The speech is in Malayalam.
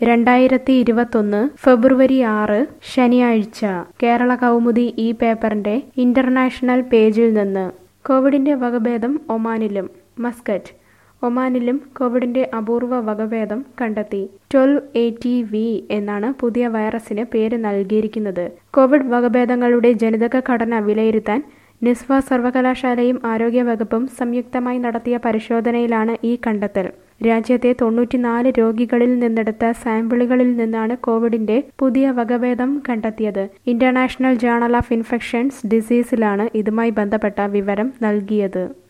രണ്ടായിരത്തി ഇരുപത്തൊന്ന് ഫെബ്രുവരി ആറ് ശനിയാഴ്ച കേരള കൗമുദി ഈ പേപ്പറിന്റെ ഇന്റർനാഷണൽ പേജിൽ നിന്ന് കോവിഡിന്റെ വകഭേദം ഒമാനിലും മസ്കറ്റ് ഒമാനിലും കോവിഡിന്റെ അപൂർവ വകഭേദം കണ്ടെത്തി ട്വൽവ് എയ്റ്റി വി എന്നാണ് പുതിയ വൈറസിന് പേര് നൽകിയിരിക്കുന്നത് കോവിഡ് വകഭേദങ്ങളുടെ ജനിതക ഘടന വിലയിരുത്താൻ നിസ്വ സർവകലാശാലയും ആരോഗ്യവകുപ്പും സംയുക്തമായി നടത്തിയ പരിശോധനയിലാണ് ഈ കണ്ടെത്തൽ രാജ്യത്തെ തൊണ്ണൂറ്റിനാല് രോഗികളിൽ നിന്നെടുത്ത സാമ്പിളുകളിൽ നിന്നാണ് കോവിഡിന്റെ പുതിയ വകഭേദം കണ്ടെത്തിയത് ഇന്റർനാഷണൽ ജേണൽ ഓഫ് ഇൻഫെക്ഷൻസ് ഡിസീസിലാണ് ഇതുമായി ബന്ധപ്പെട്ട വിവരം നൽകിയത്